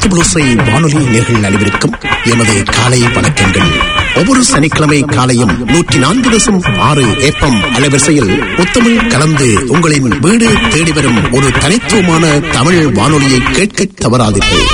முத்துபுளுசை வானொலி நேர்கள் அனைவருக்கும் எமது காலை வணக்கங்கள் ஒவ்வொரு சனிக்கிழமை காலையும் நூற்றி நான்கு தசம் ஆறு ஏப்பம் அலைவரிசையில் முத்தமிழ் கலந்து உங்களின் வீடு தேடி வரும் ஒரு தனித்துவமான தமிழ் வானொலியை கேட்க தவறாதீர்கள்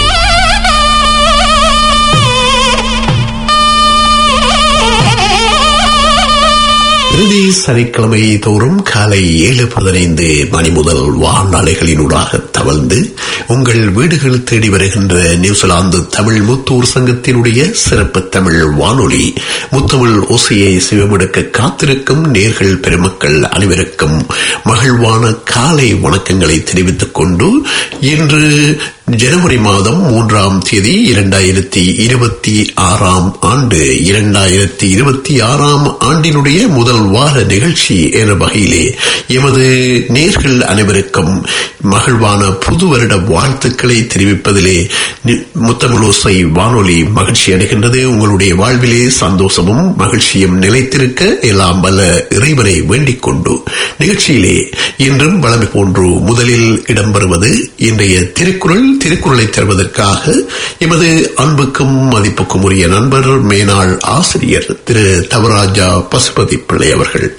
இறுதி சனிக்கிழமை தோறும் காலை ஏழு பதினைந்து மணி முதல் வானாலைகளினூடாக தவழ்ந்து உங்கள் வீடுகள் தேடி வருகின்ற நியூசிலாந்து தமிழ் முத்தூர் சங்கத்தினுடைய சிறப்பு தமிழ் வானொலி முத்தமிழ் ஓசையை சிவமெடுக்க காத்திருக்கும் நேர்கள் பெருமக்கள் அனைவருக்கும் மகிழ்வான காலை வணக்கங்களை தெரிவித்துக் கொண்டு இன்று ஜனவரி மாதம் மூன்றாம் தேதி இரண்டாயிரத்தி இருபத்தி ஆறாம் ஆண்டு இரண்டாயிரத்தி இருபத்தி ஆறாம் ஆண்டினுடைய முதல் வார நிகழ்ச்சி என்ற வகையிலே எமது நேர்கள் அனைவருக்கும் மகிழ்வான புது வருட வாழ்த்துக்களை தெரிவிப்பதிலே முத்தமிழோசை வானொலி மகிழ்ச்சி அடைகின்றது உங்களுடைய வாழ்விலே சந்தோஷமும் மகிழ்ச்சியும் நிலைத்திருக்க எல்லாம் வல்ல இறைவனை வேண்டிக் கொண்டு நிகழ்ச்சியிலே இன்றும் வளமை போன்று முதலில் இடம்பெறுவது இன்றைய திருக்குறள் திருக்குறளை தருவதற்காக எமது அன்புக்கும் மதிப்புக்கும் உரிய நண்பர் மேனாள் ஆசிரியர் திரு தவராஜா பசுபதி பிள்ளை அவர்கள்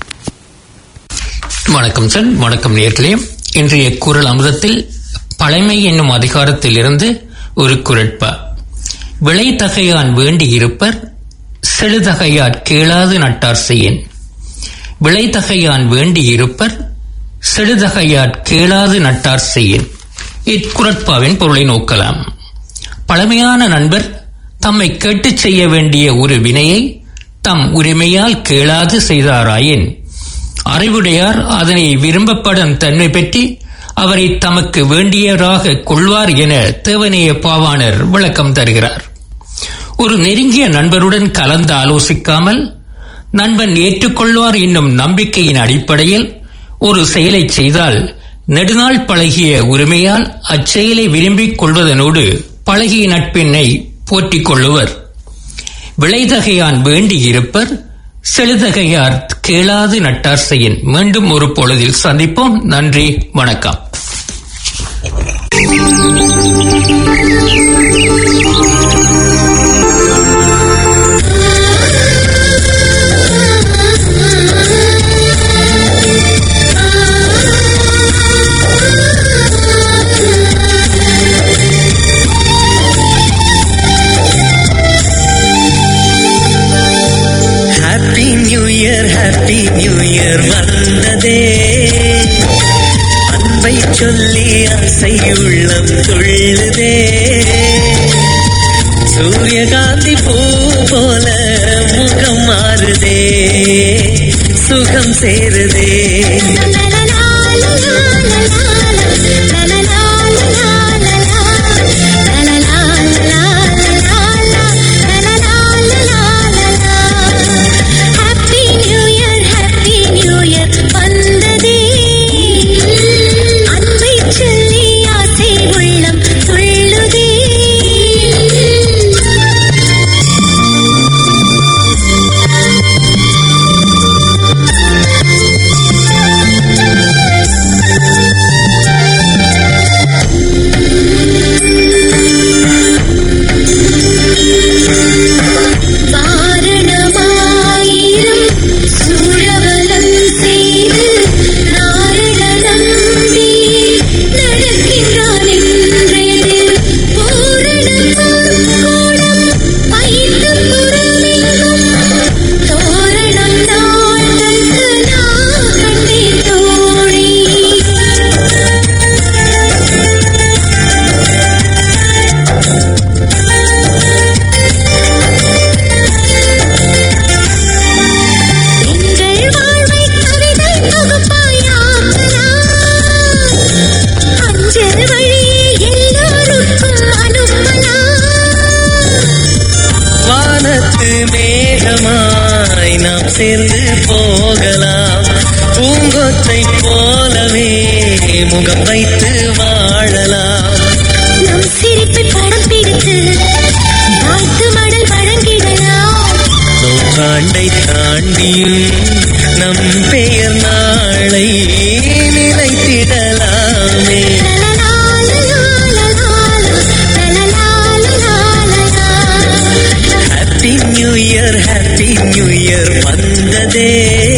வணக்கம் சார் வணக்கம் நேர்களே இன்றைய குரல் அமுதத்தில் பழமை என்னும் அதிகாரத்தில் இருந்து ஒரு குரட்பா விளைத்தகையான் வேண்டி இருப்பர் செழுதகையார் கேளாது நட்டார் செய்யன் விளைத்தகையான் வேண்டி இருப்பர் செழுதகையார் கேளாது நட்டார் செய்யன் இக்குரட்பாவின் பொருளை நோக்கலாம் பழமையான நண்பர் தம்மை கேட்டுச் செய்ய வேண்டிய ஒரு வினையை தம் உரிமையால் கேளாது செய்தாராயின் அறிவுடையார் அதனை விரும்பப்படும் தன்மை பற்றி அவரை தமக்கு வேண்டியவராக கொள்வார் என தேவனைய பாவாணர் விளக்கம் தருகிறார் ஒரு நெருங்கிய நண்பருடன் கலந்து ஆலோசிக்காமல் நண்பன் ஏற்றுக்கொள்வார் என்னும் நம்பிக்கையின் அடிப்படையில் ஒரு செயலை செய்தால் நெடுநாள் பழகிய உரிமையால் அச்செயலை விரும்பிக் கொள்வதனோடு பழகிய நட்பெண்ணை போற்றிக் கொள்ளுவர் விளைதகையான் வேண்டி இருப்பர் செழுதகையார் கேளாது நட்டார் செய்யின் மீண்டும் ஒரு பொழுதில் சந்திப்போம் நன்றி வணக்கம் happy new year happy new year வந்ததே அன்பை சொல்லி ஆசை உள்ளம் துள்ளுதே சூரியகாந்தி பூ போல முகம் மாறுதே சுகம் சேருதே happy new year happy new year வந்ததே அன்பை சொல்லி ஆசை உள்ளம் துள்ளுதே சேர்ந்து போகலாம் பூங்கொத்தை போலவே முகம் வைத்து வாழலாம் நம் சிரிப்பை படம் பிடித்து வாழ்த்து மடல் வழங்கிடலாம் நூற்றாண்டை தாண்டியும் நம் பெயர் நாளை நிலைத்திடலாமே லலலா, லலா, லலா, லலா, இயர் வந்ததே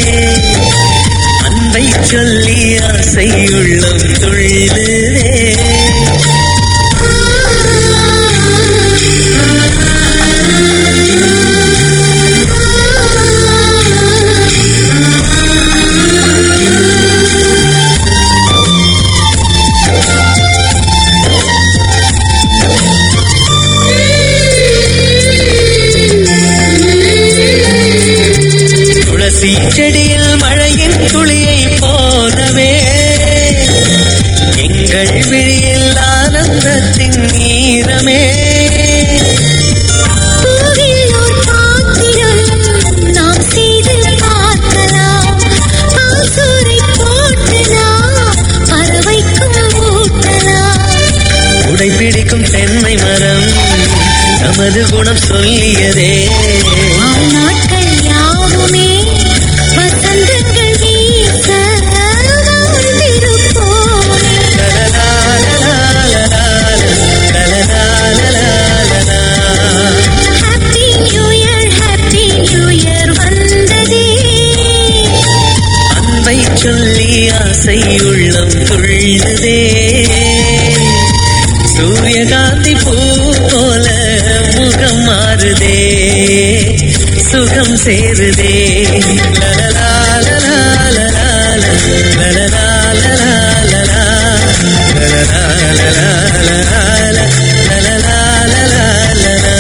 அன்பை சொல்லி ஆசை உள்ளம் துள்ளுதே துளசி செடியில் மழையின் துளியை போலவே எங்கள் விழியில் ஆனந்தத்தின் நீரமே பூவில் ஓர் பாத்திரம் நாம் செய்து பார்க்கலாம் பாசூரை போட்டு நாம் பறவைக்கும் ஊட்டலாம் உடை பிடிக்கும் தென்னை மரம் நமது குணம் சொல்லியதே நாட்கள் யாவுமே வசந்தங்கள் வீச வாழ்ந்திருப்போமே happy new year happy new year வந்ததே அன்பை சொல்லி ஆசை உள்ளம் துள்ளுதே சூரியகாந்தி பூ போல முகம் மாறுதே சுகம் சேருதே லலலா, லலலா, லலலா, லலலா, லலலா, லலலா, லலலா, லலலா, லலலா, லலலா, லலலா, லலலா.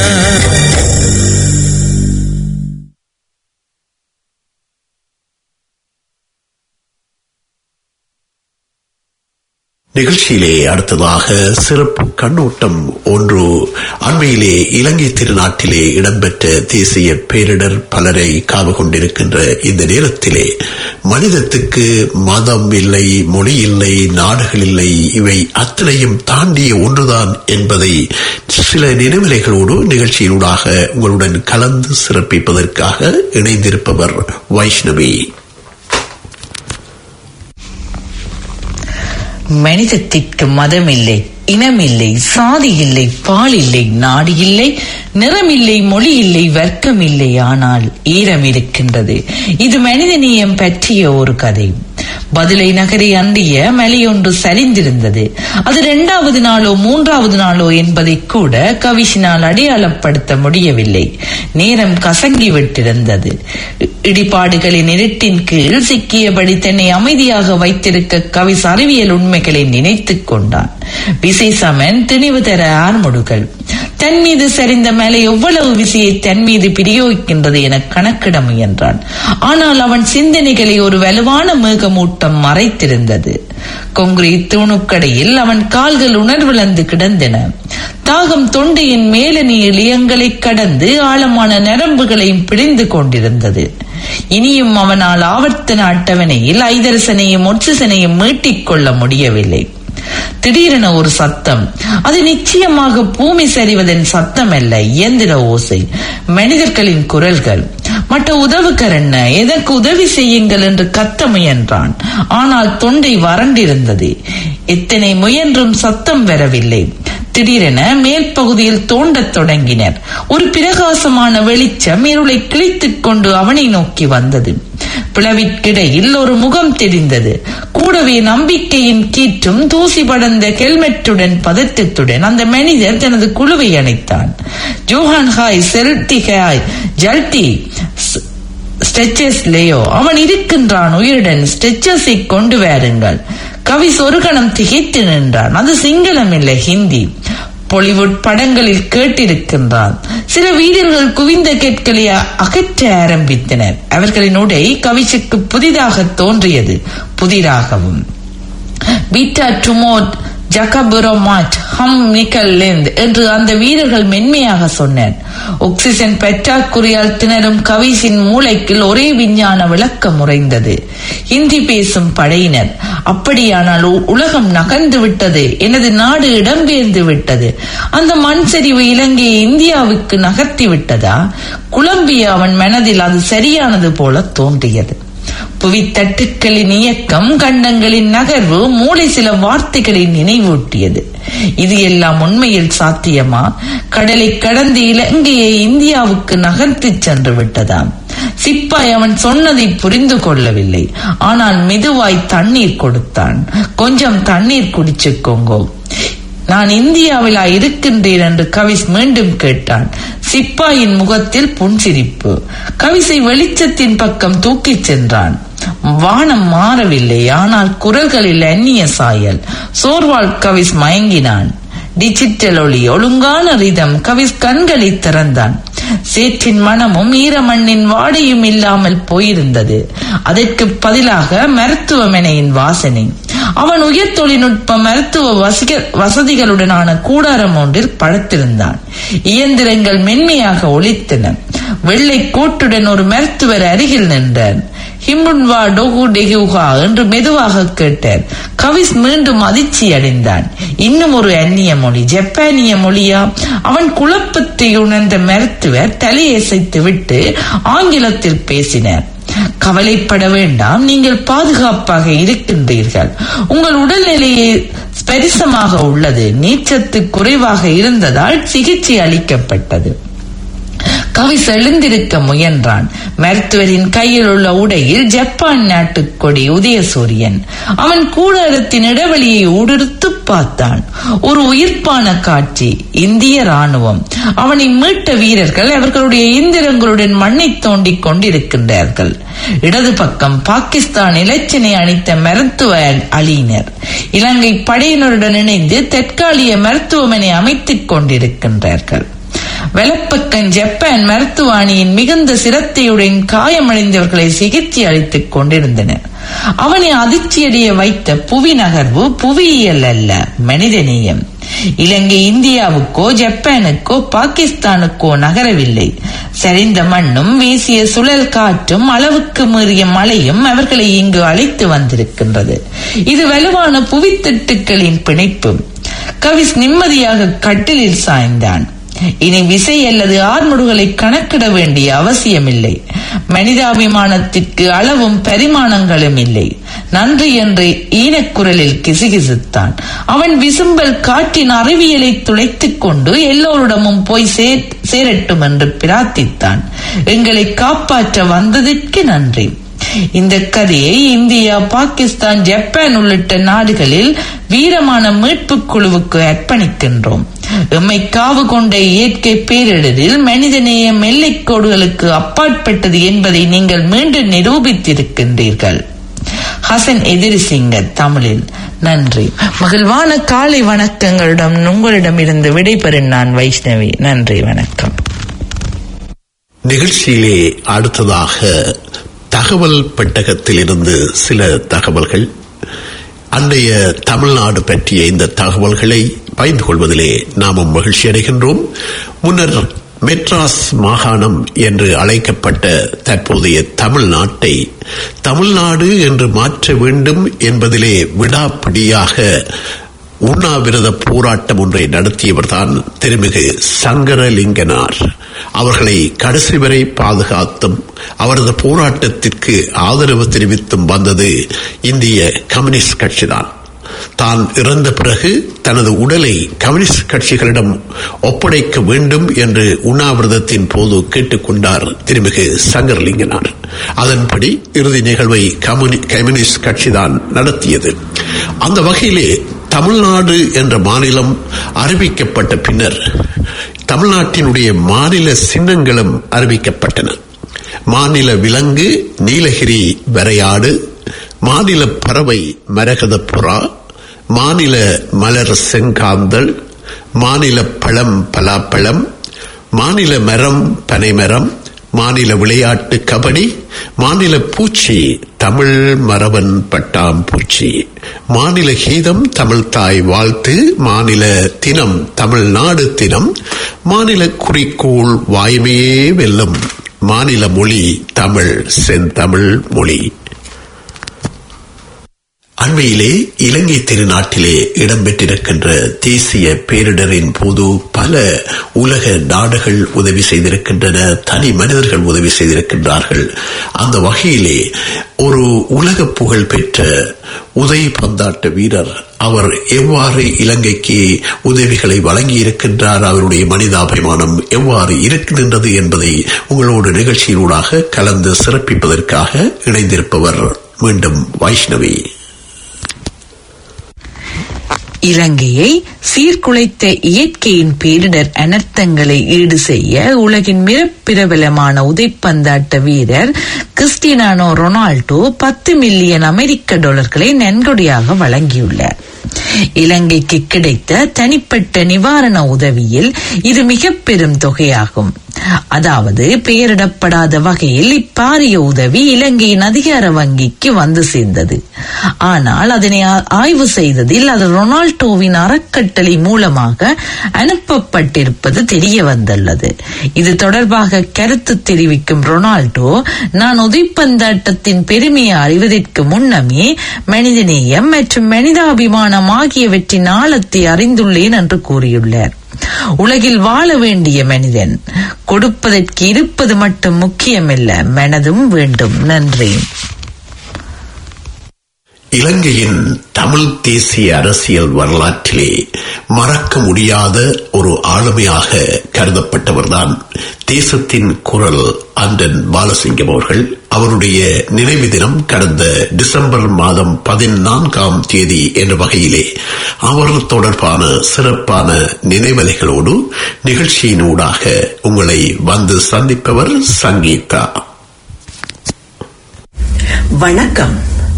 நிகழ்ச்சியிலே அடுத்ததாக சிறப்பு கண்ணோட்டம் ஒன்று அண்மையிலே இலங்கை திருநாட்டிலே இடம்பெற்ற தேசிய பேரிடர் பலரை காவு கொண்டிருக்கின்ற இந்த நேரத்திலே மனிதத்துக்கு மதம் இல்லை மொழி இல்லை நாடுகள் இல்லை இவை அத்தனையும் தாண்டிய ஒன்றுதான் என்பதை சில நினைவலைகளோடு நிகழ்ச்சியினூடாக உங்களுடன் கலந்து சிறப்பிப்பதற்காக இணைந்திருப்பவர் வைஷ்ணவி மனிதத்திற்கு மதமில்லை இனமில்லை சாதி இல்லை பால் இல்லை நாடு இல்லை நிறமில்லை மொழி இல்லை வர்க்கம் இல்லை ஆனால் ஈரம் இருக்கின்றது இது மனிதநேயம் பற்றிய ஒரு கதை பதிலை நகரை அண்டிய மலையொன்று சரிந்திருந்தது அது இரண்டாவது நாளோ மூன்றாவது நாளோ என்பதை கூட கவிஷினால் அடையாளப்படுத்த முடியவில்லை நேரம் கசங்கி விட்டிருந்தது இடிபாடுகளின் இருட்டின் கீழ் சிக்கியபடி தன்னை அமைதியாக வைத்திருக்க கவிஸ் அறிவியல் உண்மைகளை நினைத்துக் கொண்டான் விசேஷமன் திணிவு தர ஆர்முடுகள் தன் மீது சரிந்த மேலே எவ்வளவு விசையை தன் மீது பிரயோகிக்கின்றது என கணக்கிட முயன்றான் ஆனால் அவன் சிந்தனைகளை ஒரு வலுவான மேகமூட்டம் மறைத்திருந்தது கொங்கிரீட் தூணுக்கடையில் அவன் கால்கள் உணர்விழந்து கிடந்தன தாகம் தொண்டையின் மேலணி இளியங்களை கடந்து ஆழமான நரம்புகளையும் பிழிந்து கொண்டிருந்தது இனியும் அவனால் ஆவர்த்தன அட்டவணையில் ஐதரசனையும் ஒட்சிசனையும் மீட்டிக் கொள்ள முடியவில்லை திடீரென ஒரு சத்தம் அது நிச்சயமாக பூமி சரிவதன் சத்தம் அல்ல இயந்திர ஓசை மனிதர்களின் குரல்கள் மற்ற உதவுக்கர் என்ன எதற்கு உதவி செய்யுங்கள் என்று கத்த முயன்றான் ஆனால் தொண்டை வறண்டிருந்தது எத்தனை முயன்றும் சத்தம் வரவில்லை திடீரென மேல் பகுதியில் தோண்டத் தொடங்கினர் ஒரு பிரகாசமான வெளிச்சம் இருளை கிழித்துக் கொண்டு அவனை நோக்கி வந்தது பிளவிற்கிடையில் ஒரு முகம் தெரிந்தது கூடவே நம்பிக்கையின் கீற்றும் தூசி படர்ந்த ஹெல்மெட்டுடன் பதற்றத்துடன் அந்த மனிதர் தனது குழுவை அணைத்தான் ஜோஹான் ஹாய் செல்டி ஹாய் ஜல்டி ஸ்- ஸ்டெச்சஸ் லேயோ அவன் இருக்கின்றான் உயிருடன் ஸ்டெச்சஸை கொண்டு வாருங்கள் கவிஸ் ஒரு கணம் திகைத்து நின்றான் அது சிங்களம் இல்லை ஹிந்தி பொலிவுட் படங்களில் கேட்டிருக்கின்றான் சில வீரர்கள் குவிந்த கேட்களை அ- அகற்ற ஆரம்பித்தனர் அவர்களின் உடை கவிச்சுக்கு புதிதாக தோன்றியது புதிராகவும் பீட்டா டுமோட் ஜகபுரோமாட் ஹம் நிக்கல் லெந்த் என்று அந்த வீரர்கள் மென்மையாக சொன்னார் ஆக்சிஜன் பற்றாக்குறையால் திணறும் கவிசின் மூளைக்குள் ஒரே விஞ்ஞான விளக்கம் உறைந்தது ஹிந்தி பேசும் படையினர் அப்படியானால் உ- உலகம் நகர்ந்து விட்டது எனது நாடு இடம்பெயர்ந்து விட்டது அந்த மண் சரிவு இலங்கையை இந்தியாவுக்கு நகர்த்தி விட்டதா குழம்பிய அவன் மனதில் அது சரியானது போல தோன்றியது புவித்தட்டுக்களின் இயக்கம் கண்டங்களின் நகர்வு மூளை சில வார்த்தைகளை நினைவூட்டியது இது எல்லாம் உண்மையில் சாத்தியமா கடலை கடந்து இலங்கையை இந்தியாவுக்கு நகர்த்திச் சென்று விட்டதாம் சிப்பாய் அவன் சொன்னதை புரிந்து கொள்ளவில்லை ஆனால் மெதுவாய் தண்ணீர் கொடுத்தான் கொஞ்சம் தண்ணீர் குடிச்சுக்கோங்கோ நான் இந்தியாவிலா இருக்கின்றேன் என்று கவிஸ் மீண்டும் கேட்டான் சிப்பாயின் முகத்தில் புன்சிரிப்பு கவிசை வெளிச்சத்தின் பக்கம் தூக்கிச் சென்றான் வானம் மாறவில்லை ஆனால் குரல்களில் அந்நிய சாயல் சோர்வால் கவிஸ் மயங்கினான் டிஜிட்டல் ஒளி ஒழுங்கான ரிதம் கவிஸ் கண்களை திறந்தான் சேற்றின் மனமும் ஈரமண்ணின் வாடையும் இல்லாமல் போயிருந்தது அதற்கு பதிலாக மருத்துவமனையின் வாசனை அவன் உயர் தொழில்நுட்ப மருத்துவ வசிக வசதிகளுடனான கூடாரம் ஒன்றில் படுத்திருந்தான் இயந்திரங்கள் மென்மையாக ஒலித்தன வெள்ளை கோட்டுடன் ஒரு மருத்துவர் அருகில் நின்றார் ஹிமுன்வா டோகு டெகுஹா என்று மெதுவாக கேட்டார் கவிஸ் மீண்டும் அதிர்ச்சி அடைந்தான் இன்னும் ஒரு அந்நிய மொழி ஜப்பானிய மொழியா அவன் குழப்பத்தை உணர்ந்த மருத்துவர் தலையசைத்து விட்டு ஆங்கிலத்தில் பேசினார் கவலைப்பட வேண்டாம் நீங்கள் பாதுகாப்பாக இருக்கின்றீர்கள் உங்கள் உடல்நிலையை ஸ்பரிசமாக உள்ளது நீச்சத்து குறைவாக இருந்ததால் சிகிச்சை அளிக்கப்பட்டது கவிஸ் எழுந்திருக்க முயன்றான் மருத்துவரின் கையில் உள்ள உடையில் ஜப்பான் நாட்டு கொடி உதயசூரியன் அவன் கூடாரத்தின் இடைவெளியை ஊடுருத்து பார்த்தான் ஒரு உயிர்ப்பான காட்சி இந்திய ராணுவம் அவனை மீட்ட வீரர்கள் அவர்களுடைய இயந்திரங்களுடன் மண்ணை தோண்டிக் கொண்டிருக்கின்றார்கள் இடது பக்கம் பாகிஸ்தான் இலச்சினை அணித்த மருத்துவ அழியினர் இலங்கை படையினருடன் இணைந்து தற்காலிக மருத்துவமனை அமைத்துக் கொண்டிருக்கின்றார்கள் வெளப்பக்கன் ஜப்பான் மருத்துவ அணியின் மிகுந்த சிரத்தையுடன் காயமடைந்தவர்களை சிகிச்சை அளித்துக் கொண்டிருந்தனர் அவனை அதிர்ச்சியடைய வைத்த புவி நகர்வு புவியியல் அல்ல மனிதநேயம் இலங்கை இந்தியாவுக்கோ ஜப்பானுக்கோ பாகிஸ்தானுக்கோ நகரவில்லை சரிந்த மண்ணும் வீசிய சுழல் காற்றும் அளவுக்கு மீறிய மழையும் அவர்களை இங்கு அழைத்து வந்திருக்கின்றது இது வலுவான புவித்திட்டுக்களின் பிணைப்பு கவிஸ் நிம்மதியாக கட்டிலில் சாய்ந்தான் இனி விசை அல்லது ஆர்முடுகளை கணக்கிட வேண்டிய அவசியமில்லை மனிதாபிமானத்திற்கு அளவும் பரிமாணங்களும் இல்லை நன்றி என்று ஈனக்குரலில் கிசுகிசுத்தான் அவன் விசும்பல் காற்றின் அறிவியலை துளைத்துக் கொண்டு எல்லோரிடமும் போய் சேரட்டும் என்று பிரார்த்தித்தான் எங்களை காப்பாற்ற வந்ததற்கு நன்றி இந்த கதையை இந்தியா பாகிஸ்தான் ஜப்பான் உள்ளிட்ட நாடுகளில் வீரமான மீட்பு குழுவுக்கு அர்ப்பணிக்கின்றோம் எம்மை காவு கொண்ட இயற்கை பேரிடரில் மனிதநேய எல்லைக்கோடுகளுக்கு அப்பாற்பட்டது என்பதை நீங்கள் மீண்டும் நிரூபித்திருக்கின்றீர்கள் ஹசன் எதிரிசிங்கர் தமிழில் நன்றி மகிழ்வான காலை வணக்கங்களிடம் உங்களிடமிருந்து விடைபெறும் நான் வைஷ்ணவி நன்றி வணக்கம் நிகழ்ச்சியிலே அடுத்ததாக தகவல் பெட்டகத்திலிருந்து சில தகவல்கள் அன்றைய தமிழ்நாடு பற்றிய இந்த தகவல்களை பகிர்ந்து கொள்வதிலே நாமும் மகிழ்ச்சி அடைகின்றோம் முன்னர் மெட்ராஸ் மாகாணம் என்று அழைக்கப்பட்ட தற்போதைய தமிழ்நாட்டை தமிழ்நாடு என்று மாற்ற வேண்டும் என்பதிலே விடாப்பிடியாக உண்ணாவிரத போராட்டம் ஒன்றை நடத்தியவர்தான் திருமிகு சங்கரலிங்கனார் அவர்களை கடைசி வரை பாதுகாத்தும் அவரது போராட்டத்திற்கு ஆதரவு தெரிவித்தும் வந்தது இந்திய கம்யூனிஸ்ட் கட்சிதான் தான் இறந்த பிறகு தனது உடலை கம்யூனிஸ்ட் கட்சிகளிடம் ஒப்படைக்க வேண்டும் என்று உண்ணாவிரதத்தின் போது கேட்டுக்கொண்டார் திருமிகு சங்கர்லிங்கனார் அதன்படி இறுதி நிகழ்வை கம்யூனிஸ்ட் கட்சிதான் நடத்தியது அந்த வகையிலே தமிழ்நாடு என்ற மாநிலம் அறிவிக்கப்பட்ட பின்னர் தமிழ்நாட்டினுடைய மாநில சின்னங்களும் அறிவிக்கப்பட்டன மாநில விலங்கு நீலகிரி வரையாடு மாநில பறவை மரகத புறா மாநில மலர் செங்காந்தல் மாநில பழம் பலாப்பழம் மாநில மரம் பனைமரம் மாநில விளையாட்டு கபடி மாநில பூச்சி தமிழ் மரவன் பட்டாம்பூச்சி மாநில கீதம் தமிழ் தாய் வாழ்த்து மாநில தினம் தமிழ்நாடு தினம் மாநில குறிக்கோள் வாய்மையே வெல்லும் மாநில மொழி தமிழ் செந்தமிழ் மொழி அண்மையிலே இலங்கை திருநாட்டிலே இடம்பெற்றிருக்கின்ற தேசிய பேரிடரின் போது பல உலக நாடுகள் உதவி செய்திருக்கின்றன தனி மனிதர்கள் உதவி செய்திருக்கின்றார்கள் அந்த வகையிலே ஒரு உலக புகழ் பெற்ற உதய பந்தாட்ட வீரர் அவர் எவ்வாறு இலங்கைக்கு உதவிகளை வழங்கி இருக்கின்றார் அவருடைய மனிதாபிமானம் எவ்வாறு இருக்கின்றது என்பதை உங்களோடு நிகழ்ச்சியினூடாக கலந்து சிறப்பிப்பதற்காக இணைந்திருப்பவர் மீண்டும் வைஷ்ணவி இலங்கையை சீர்குலைத்த இயற்கையின் பேரிடர் அனர்த்தங்களை ஈடு செய்ய உலகின் மிக பிரபலமான உதைப்பந்தாட்ட வீரர் கிறிஸ்டினானோ ரொனால்டோ பத்து மில்லியன் அமெரிக்க டாலர்களை நன்கொடையாக வழங்கியுள்ளார் இலங்கைக்கு கிடைத்த தனிப்பட்ட நிவாரண உதவியில் இது மிக பெரும் தொகையாகும் அதாவது பெயரிடப்படாத வகையில் இப்பாரிய உதவி இலங்கையின் அதிகார வங்கிக்கு வந்து சேர்ந்தது ஆனால் அதனை ஆ- ஆய்வு செய்ததில் அது ரொனால்டோவின் அறக்கட்டளை மூலமாக அனுப்பப்பட்டிருப்பது தெரிய வந்துள்ளது இது தொடர்பாக கருத்து தெரிவிக்கும் ரொனால்டோ நான் உதைப்பந்தாட்டத்தின் பெருமையை அறிவதற்கு முன்னமே மனிதநேயம் மற்றும் மனிதாபிமானம் ஆகியவற்றின் ஆழத்தை அறிந்துள்ளேன் என்று கூறியுள்ளார் உலகில் வாழ வேண்டிய மனிதன் கொடுப்பதற்கு இருப்பது மட்டும் முக்கியமல்ல மனதும் வேண்டும் நன்றி இலங்கையின் தமிழ் தேசிய அரசியல் வரலாற்றிலே மறக்க முடியாத ஒரு ஆளுமையாக கருதப்பட்டவர்தான் தேசத்தின் குரல் அண்டன் பாலசிங்கம் அவர்கள் அவருடைய நினைவு தினம் கடந்த டிசம்பர் மாதம் பதினான்காம் தேதி என்ற வகையிலே அவர் தொடர்பான சிறப்பான நினைவலைகளோடு நிகழ்ச்சியினூடாக உங்களை வந்து சந்திப்பவர் சங்கீதா வணக்கம்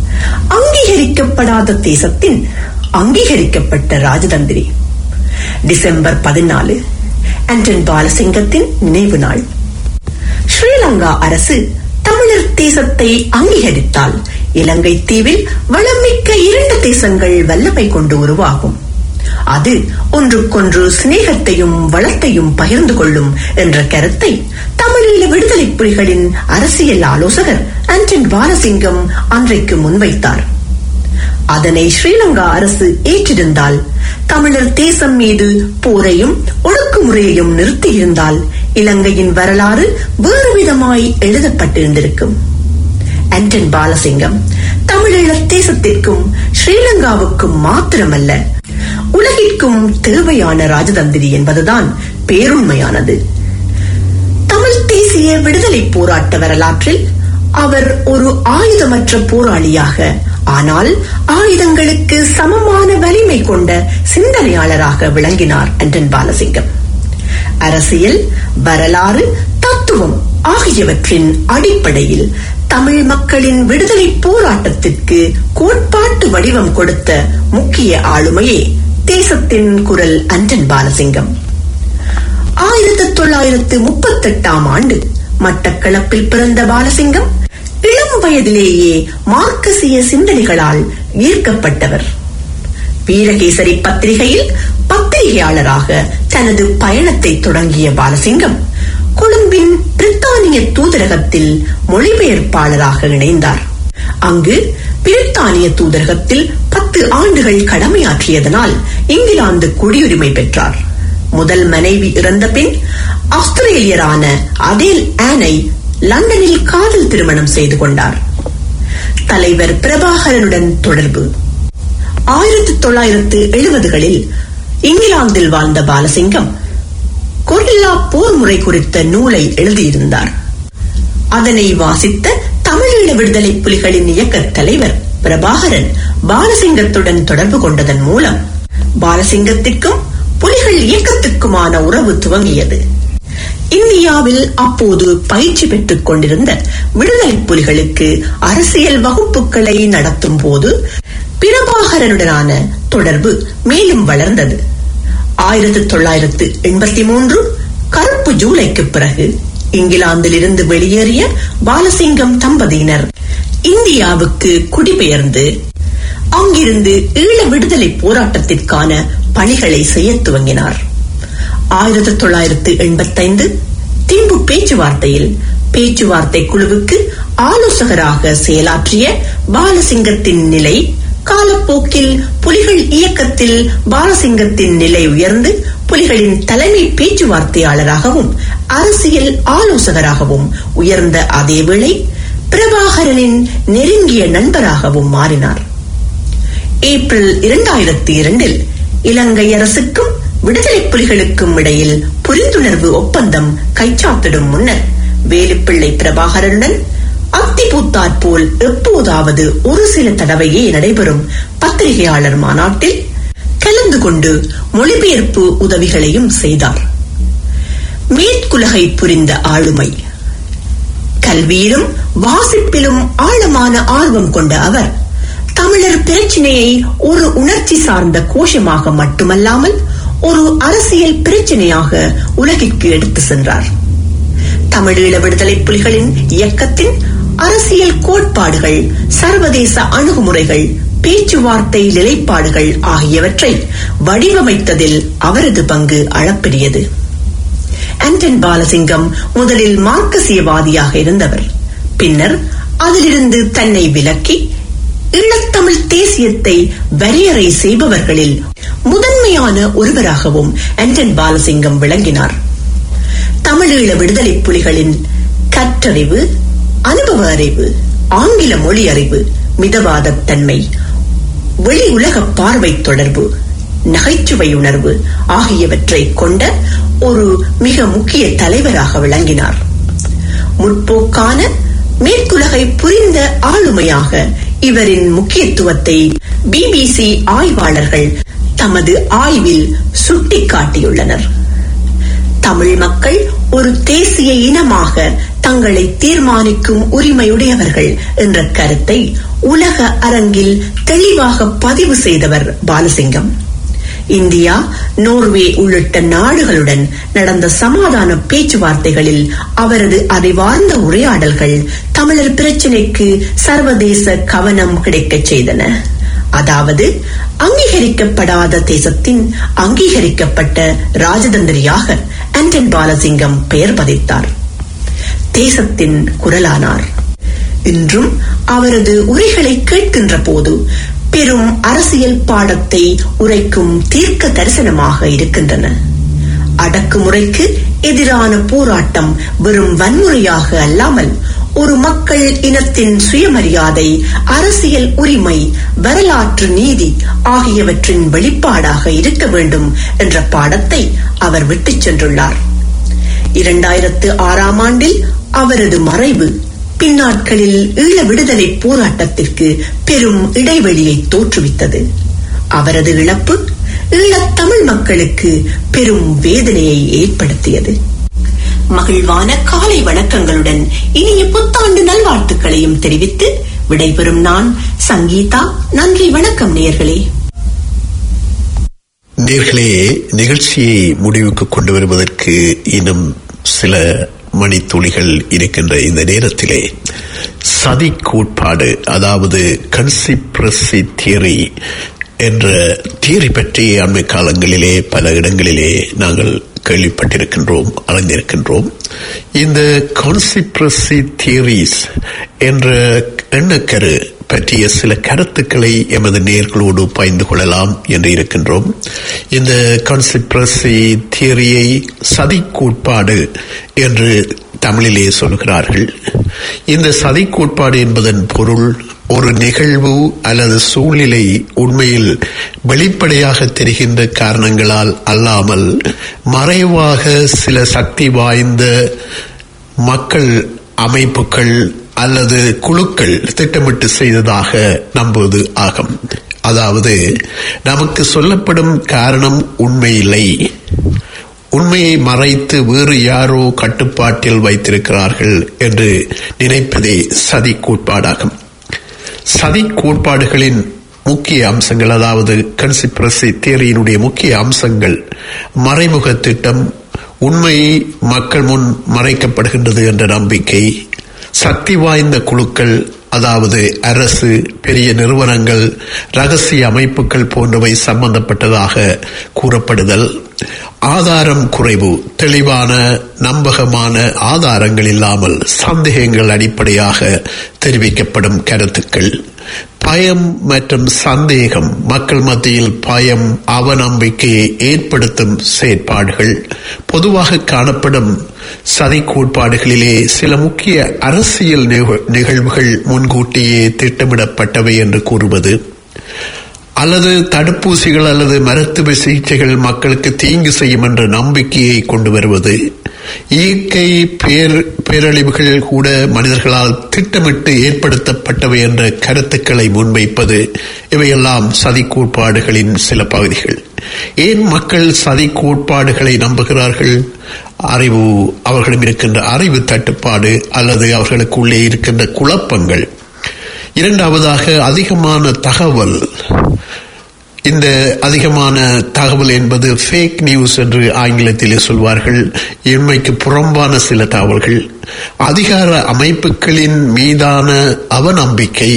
அங்கீகரிக்கப்படாத தேசத்தின் அங்கீகரிக்கப்பட்ட ராஜதந்திரி டிசம்பர் பதினாலு ஆண்டன் பாலசிங்கத்தின் நினைவு நாள் ஸ்ரீலங்கா அரசு தமிழர் தேசத்தை அங்கீகரித்தால் இலங்கை தீவில் வளமிக்க இரண்டு தேசங்கள் வல்லமை கொண்டு உருவாகும் அது ஒன்றுக்கொன்று சிநேகத்தையும் வளத்தையும் பகிர்ந்து கொள்ளும் என்ற கருத்தை தமிழீழ விடுதலை புலிகளின் அரசியல் ஆலோசகர் ஆண்டன் பாலசிங்கம் அன்றைக்கு முன்வைத்தார் அதனை ஸ்ரீலங்கா அரசு ஏற்றிருந்தால் தமிழர் தேசம் மீது போரையும் ஒடுக்குமுறையையும் நிறுத்தியிருந்தால் இலங்கையின் வரலாறு வேறு விதமாய் எழுதப்பட்டிருந்திருக்கும் ஆண்டன் பாலசிங்கம் தமிழீழ தேசத்திற்கும் ஸ்ரீலங்காவுக்கும் மாத்திரமல்ல உலகிற்கும் தேவையான ராஜதந்திரி என்பதுதான் பேருண்மையானது தமிழ் தேசிய விடுதலை போராட்ட வரலாற்றில் அவர் ஒரு ஆயுதமற்ற போராளியாக ஆனால் ஆயுதங்களுக்கு சமமான வலிமை கொண்ட சிந்தனையாளராக விளங்கினார் அண்டன் பாலசிங்கம் அரசியல் வரலாறு தத்துவம் ஆகியவற்றின் அடிப்படையில் தமிழ் மக்களின் விடுதலை போராட்டத்திற்கு கோட்பாட்டு வடிவம் கொடுத்த முக்கிய ஆளுமையே தேசத்தின் குரல் அண்டன் பாலசிங்கம் ஆயிரத்தி தொள்ளாயிரத்து முப்பத்தெட்டாம் ஆண்டு மட்டக்களப்பில் பிறந்த பாலசிங்கம் இளம் வயதிலேயே மார்க்கசிய சிந்தனைகளால் ஈர்க்கப்பட்டவர் வீரகேசரி பத்திரிகையில் பத்திரிகையாளராக தனது பயணத்தை தொடங்கிய பாலசிங்கம் கொழும்பின் பிரித்தானிய தூதரகத்தில் மொழிபெயர்ப்பாளராக இணைந்தார் அங்கு பிரித்தானிய தூதரகத்தில் பத்து ஆண்டுகள் கடமையாற்றியதனால் இங்கிலாந்து குடியுரிமை பெற்றார் முதல் மனைவி இறந்த பின் ஆஸ்திரேலியரான அதேல் ஆனை லண்டனில் காதல் திருமணம் செய்து கொண்டார் தலைவர் பிரபாகரனுடன் தொடர்பு ஆயிரத்தி தொள்ளாயிரத்து எழுபதுகளில் இங்கிலாந்தில் வாழ்ந்த பாலசிங்கம் கொரில்லா போர் முறை குறித்த நூலை எழுதியிருந்தார் அதனை வாசித்த தமிழீழ விடுதலை புலிகளின் இயக்கத் தலைவர் பிரபாகரன் பாலசிங்கத்துடன் தொடர்பு கொண்டதன் மூலம் பாலசிங்கத்திற்கும் புலிகள் இயக்கத்திற்குமான உறவு துவங்கியது இந்தியாவில் அப்போது பயிற்சி பெற்றுக் கொண்டிருந்த விடுதலை புலிகளுக்கு அரசியல் வகுப்புகளை நடத்தும் போது பிரபாகரனுடனான தொடர்பு மேலும் வளர்ந்தது ஆயிரத்தி தொள்ளாயிரத்து எண்பத்தி மூன்று கருப்பு ஜூலைக்கு பிறகு இங்கிலாந்தில் இருந்து வெளியேறிய பாலசிங்கம் தம்பதியினர் இந்தியாவுக்கு குடிபெயர்ந்து அங்கிருந்து ஈழ விடுதலை போராட்டத்திற்கான பணிகளை செய்ய துவங்கினார் ஆயிரத்தி தொள்ளாயிரத்து எண்பத்தைந்து திம்பு பேச்சுவார்த்தையில் பேச்சுவார்த்தை குழுவுக்கு ஆலோசகராக செயலாற்றிய பாலசிங்கத்தின் நிலை காலப்போக்கில் புலிகள் இயக்கத்தில் பாலசிங்கத்தின் நிலை உயர்ந்து புலிகளின் தலைமை பேச்சுவார்த்தையாளராகவும் அரசியல் ஆலோசகராகவும் உயர்ந்த அதேவேளை பிரபாகரனின் நெருங்கிய நண்பராகவும் மாறினார் ஏப்ரல் இரண்டாயிரத்தி இரண்டில் இலங்கை அரசுக்கும் விடுதலை புலிகளுக்கும் இடையில் புரிந்துணர்வு ஒப்பந்தம் கைச்சாத்திடும் முன்னர் வேலுப்பிள்ளை பிரபாகரனுடன் அத்திபூத்தாற் போல் எப்போதாவது ஒரு சில தடவையே நடைபெறும் பத்திரிகையாளர் மாநாட்டில் கலந்து கொண்டு மொழிபெயர்ப்பு உதவிகளையும் செய்தார் மேற்குலகை புரிந்த ஆளுமை கல்வியிலும் வாசிப்பிலும் ஆழமான ஆர்வம் கொண்ட அவர் தமிழர் பிரச்சினையை ஒரு உணர்ச்சி சார்ந்த கோஷமாக மட்டுமல்லாமல் ஒரு அரசியல் பிரச்சனையாக உலகிற்கு எடுத்து சென்றார் தமிழீழ விடுதலை புலிகளின் இயக்கத்தின் அரசியல் கோட்பாடுகள் சர்வதேச அணுகுமுறைகள் பேச்சுவார்த்தை நிலைப்பாடுகள் ஆகியவற்றை வடிவமைத்ததில் அவரது பங்கு அளப்பெரியது ஆண்டன் பாலசிங்கம் முதலில் மார்க்கசியவாதியாக இருந்தவர் பின்னர் அதிலிருந்து தன்னை விலக்கி ஈழத்தமிழ் தேசியத்தை வரையறை செய்பவர்களில் முதன்மையான ஒருவராகவும் ஆண்டன் பாலசிங்கம் விளங்கினார் தமிழீழ விடுதலை புலிகளின் கற்றறிவு அனுபவ அறிவு ஆங்கில மொழி அறிவு மிதவாத தன்மை வெளி உலக பார்வை தொடர்பு நகைச்சுவை உணர்வு ஆகியவற்றை கொண்ட ஒரு மிக முக்கிய தலைவராக விளங்கினார் முற்போக்கான மேற்குலகை புரிந்த ஆளுமையாக இவரின் முக்கியத்துவத்தை பிபிசி ஆய்வாளர்கள் தமது ஆய்வில் சுட்டிக்காட்டியுள்ளனர் தமிழ் மக்கள் ஒரு தேசிய இனமாக தங்களை தீர்மானிக்கும் உரிமையுடையவர்கள் என்ற கருத்தை உலக அரங்கில் தெளிவாக பதிவு செய்தவர் பாலசிங்கம் இந்தியா நோர்வே உள்ளிட்ட நாடுகளுடன் நடந்த சமாதான பேச்சுவார்த்தைகளில் அவரது அறிவார்ந்த உரையாடல்கள் தமிழர் பிரச்சினைக்கு சர்வதேச கவனம் கிடைக்கச் செய்தன அதாவது அங்கீகரிக்கப்படாத தேசத்தின் அங்கீகரிக்கப்பட்ட ராஜதந்திரியாக ஆண்டன் பாலசிங்கம் பெயர் பதித்தார் தேசத்தின் குரலானார் இன்றும் அவரது உரைகளை கேட்கின்ற போது பெரும் அரசியல் பாடத்தை உரைக்கும் தீர்க்க தரிசனமாக இருக்கின்றன அடக்குமுறைக்கு எதிரான போராட்டம் வெறும் வன்முறையாக அல்லாமல் ஒரு மக்கள் இனத்தின் சுயமரியாதை அரசியல் உரிமை வரலாற்று நீதி ஆகியவற்றின் வெளிப்பாடாக இருக்க வேண்டும் என்ற பாடத்தை அவர் விட்டுச் சென்றுள்ளார் இரண்டாயிரத்து ஆறாம் ஆண்டில் அவரது மறைவு பின்னாட்களில் ஈழ விடுதலை போராட்டத்திற்கு பெரும் இடைவெளியை தோற்றுவித்தது அவரது இழப்பு ஈழத் தமிழ் மக்களுக்கு பெரும் வேதனையை ஏற்படுத்தியது மகிழ்வான காலை வணக்கங்களுடன் இனிய புத்தாண்டு நல்வாழ்த்துக்களையும் தெரிவித்து விடைபெறும் நான் சங்கீதா நன்றி வணக்கம் நேயர்களே நேர்களே நிகழ்ச்சியை முடிவுக்கு கொண்டு வருவதற்கு இன்னும் சில மணித்துளிகள் இருக்கின்ற இந்த நேரத்திலே சதி கோட்பாடு அதாவது கன்சிப்ரசி தியரி என்ற தியரி பற்றி அண்மை காலங்களிலே பல இடங்களிலே நாங்கள் கேள்விப்பட்டிருக்கின்றோம் அறிந்திருக்கின்றோம் இந்த கான்சிப்ரசி தியரிஸ் என்ற எண்ணக்கரு பற்றிய சில கருத்துக்களை எமது நேர்களோடு பகிர்ந்து கொள்ளலாம் என்று இருக்கின்றோம் இந்த கான்சிப்ரசி தியரியை சதி கோட்பாடு என்று தமிழிலே சொல்கிறார்கள் இந்த சதி கோட்பாடு என்பதன் பொருள் ஒரு நிகழ்வு அல்லது சூழ்நிலை உண்மையில் வெளிப்படையாக தெரிகின்ற காரணங்களால் அல்லாமல் மறைவாக சில சக்தி வாய்ந்த மக்கள் அமைப்புகள் அல்லது குழுக்கள் திட்டமிட்டு செய்ததாக நம்புவது ஆகும் அதாவது நமக்கு சொல்லப்படும் காரணம் உண்மையில்லை உண்மையை மறைத்து வேறு யாரோ கட்டுப்பாட்டில் வைத்திருக்கிறார்கள் என்று நினைப்பதே சதி கோட்பாடாகும் சதி கோட்பாடுகளின் முக்கிய அம்சங்கள் அதாவது கன்சிப்ரசி தியரியினுடைய முக்கிய அம்சங்கள் மறைமுக திட்டம் உண்மை மக்கள் முன் மறைக்கப்படுகின்றது என்ற நம்பிக்கை சக்தி வாய்ந்த குழுக்கள் அதாவது அரசு பெரிய நிறுவனங்கள் ரகசிய அமைப்புகள் போன்றவை சம்பந்தப்பட்டதாக கூறப்படுதல் ஆதாரம் குறைவு தெளிவான நம்பகமான ஆதாரங்கள் இல்லாமல் சந்தேகங்கள் அடிப்படையாக தெரிவிக்கப்படும் கருத்துக்கள் பயம் மற்றும் சந்தேகம் மக்கள் மத்தியில் பயம் அவநம்பிக்கையை ஏற்படுத்தும் செயற்பாடுகள் பொதுவாக காணப்படும் சதி கோட்பாடுகளிலே சில முக்கிய அரசியல் நிக- நிகழ்வுகள் முன்கூட்டியே திட்டமிடப்பட்டவை என்று கூறுவது அல்லது தடுப்பூசிகள் அல்லது மருத்துவ சிகிச்சைகள் மக்களுக்கு தீங்கு செய்யும் என்ற நம்பிக்கையை கொண்டு வருவது இயற்கை பேர் பேரழிவுகள் கூட மனிதர்களால் திட்டமிட்டு ஏற்படுத்தப்பட்டவை என்ற கருத்துக்களை முன்வைப்பது இவையெல்லாம் சதி கோட்பாடுகளின் சில பகுதிகள் ஏன் மக்கள் சதி கோட்பாடுகளை நம்புகிறார்கள் அறிவு அவர்களிடம் இருக்கின்ற அறிவு தட்டுப்பாடு அல்லது அவர்களுக்குள்ளே இருக்கின்ற குழப்பங்கள் இரண்டாவதாக அதிகமான தகவல் இந்த அதிகமான தகவல் என்பது ஃபேக் நியூஸ் என்று ஆங்கிலத்திலே சொல்வார்கள் உண்மைக்கு புறம்பான சில தகவல்கள் அதிகார அமைப்புகளின் மீதான அவநம்பிக்கை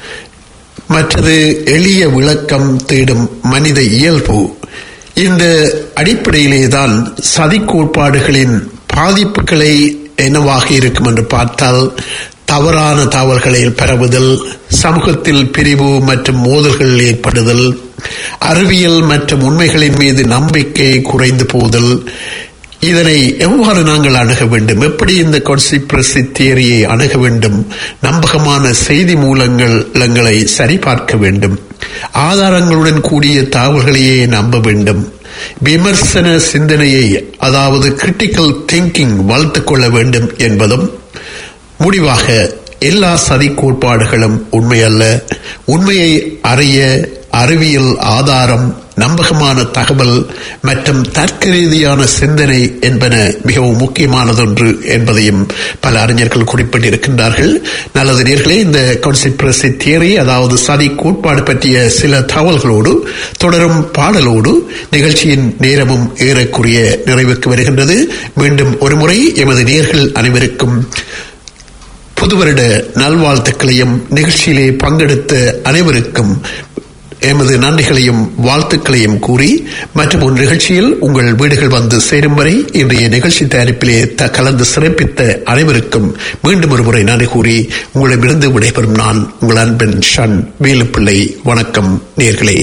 மற்றது எளிய விளக்கம் தேடும் மனித இயல்பு இந்த அடிப்படையிலே தான் சதி கோட்பாடுகளின் பாதிப்புகளை என்னவாக இருக்கும் என்று பார்த்தால் தவறான தகவல்களை பரவுதல் சமூகத்தில் பிரிவு மற்றும் மோதல்கள் ஏற்படுதல் அறிவியல் மற்றும் உண்மைகளின் மீது நம்பிக்கை குறைந்து போதல் இதனை எவ்வாறு நாங்கள் அணுக வேண்டும் எப்படி இந்த கான்சிப்ரசி தியரியை அணுக வேண்டும் நம்பகமான செய்தி மூலங்களை சரிபார்க்க வேண்டும் ஆதாரங்களுடன் கூடிய தகவல்களையே நம்ப வேண்டும் விமர்சன சிந்தனையை அதாவது கிரிட்டிக்கல் திங்கிங் வளர்த்துக் கொள்ள வேண்டும் என்பதும் முடிவாக எல்லா சதி கோட்பாடுகளும் உண்மையல்ல உண்மையை அறிய அறிவியல் ஆதாரம் நம்பகமான தகவல் மற்றும் தர்க்க ரீதியான சிந்தனை என்பன மிகவும் முக்கியமானதொன்று என்பதையும் பல அறிஞர்கள் குறிப்பிட்டிருக்கின்றார்கள் நல்லது நேர்களே இந்த கான்சிப்ரசி தியரி அதாவது சதி கோட்பாடு பற்றிய சில தகவல்களோடு தொடரும் பாடலோடு நிகழ்ச்சியின் நேரமும் ஏறக்குரிய நிறைவுக்கு வருகின்றது மீண்டும் ஒருமுறை எமது நேர்கள் அனைவருக்கும் புதுவருட நல்வாழ்த்துக்களையும் நிகழ்ச்சியிலே பங்கெடுத்த அனைவருக்கும் எமது நன்றிகளையும் வாழ்த்துக்களையும் கூறி மற்றும் ஒரு நிகழ்ச்சியில் உங்கள் வீடுகள் வந்து சேரும் வரை இன்றைய நிகழ்ச்சி தயாரிப்பிலே த- கலந்து சிறப்பித்த அனைவருக்கும் மீண்டும் ஒரு முறை நன்றி கூறி உங்களிடமிருந்து விடைபெறும் நான் உங்கள் அன்பன் ஷன் வேலுப்பிள்ளை வணக்கம் நேர்களே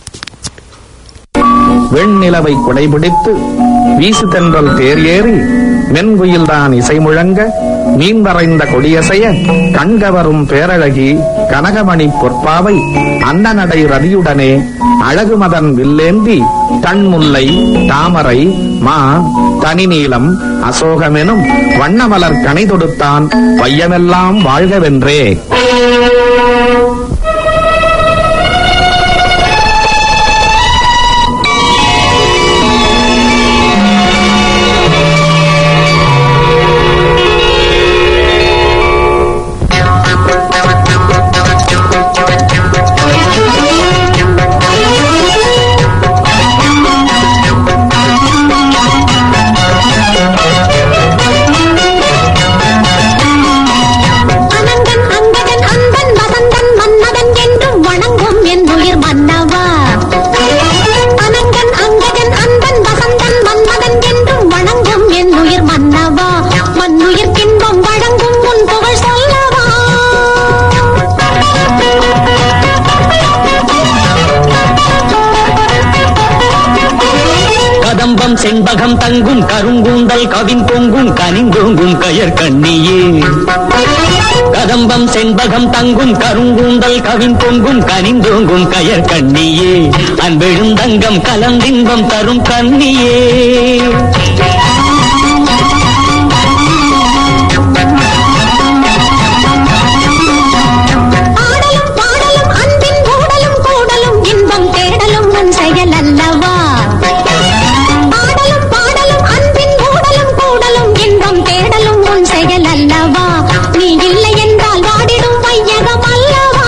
வெண்ணிலவை குடைபிடித்து வீசு தென்றல் தேர் ஏறி மென்குயில்தான் இசை முழங்க மீன் வரைந்த கொடியசைய கண்கவரும் பேரழகி கனகமணி பொற்பாவை அன்னநடை ரதியுடனே அழகு மதன் வில்லேந்தி தன்முல்லை தாமரை மா தனிநீலம் அசோகமெனும் வண்ணமலர் கனை தொடுத்தான் வையமெல்லாம் வாழ்கவென்றே அனங்கன் அங்கதன் அன்பன் வசந்தன் மன்மதன் என்றும் வணங்கும் என் உயிர் மன்னவா அனங்கன் அங்கதன் அன்பன் வசந்தன் மன்மதன் என்றும் வணங்கும் என் உயிர் மன்னவா மண்ணுயிர் தின்பம் வழங்கும் உன் புகழ் சொல்லவா கதம்பம் செண்பகம் தங்கும் கருங்கூந்தல் கவின் பொங்கும் கனிந்தோங்கும் கயர் கண்ணியே கதம்பம் செண்பகம் தங்கும் கருங்கூந்தல் கவின் பொங்கும் கனிந்தோங்கும் கயர் கண்ணியே அன்பெழுந்தங்கம் கலந்தின்பம் தரும் கண்ணியே ஆடலும் பாடலும் அன்பின் கூடலும் கூடலும் இன்பம் தேடலும் உன் செயல் அல்லவா ஆடலும் பாடலும் அன்பின் கூடலும் கூடலும் இன்பம் தேடலும் உன் செயல் அல்லவா நீ இல்லை என்றால் வாடிடும் வையகம் அல்லவா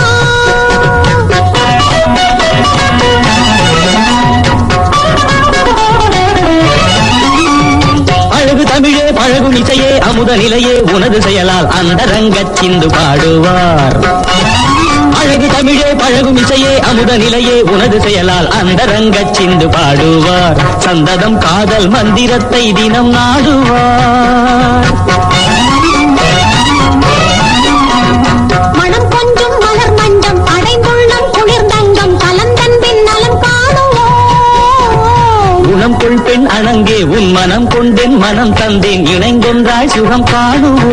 அழகு தமிழே பழகும் இசையே அமுத நிலையே உனது செயலால் அந்த ரங்கச் சிந்து பாடுவார் அழகு தமிழே பழகும் இசையே அமுத நிலையே உனது செயலால் அந்த ரங்கச் சிந்து பாடுவார் சந்ததம் காதல் மந்திரத்தை தினம் நாடுவார் மனம் கொஞ்சம் மலர் மஞ்சம் அடைந்த தந்தேன் இணைந்தொன்றாய் சுகம் காணுவோம்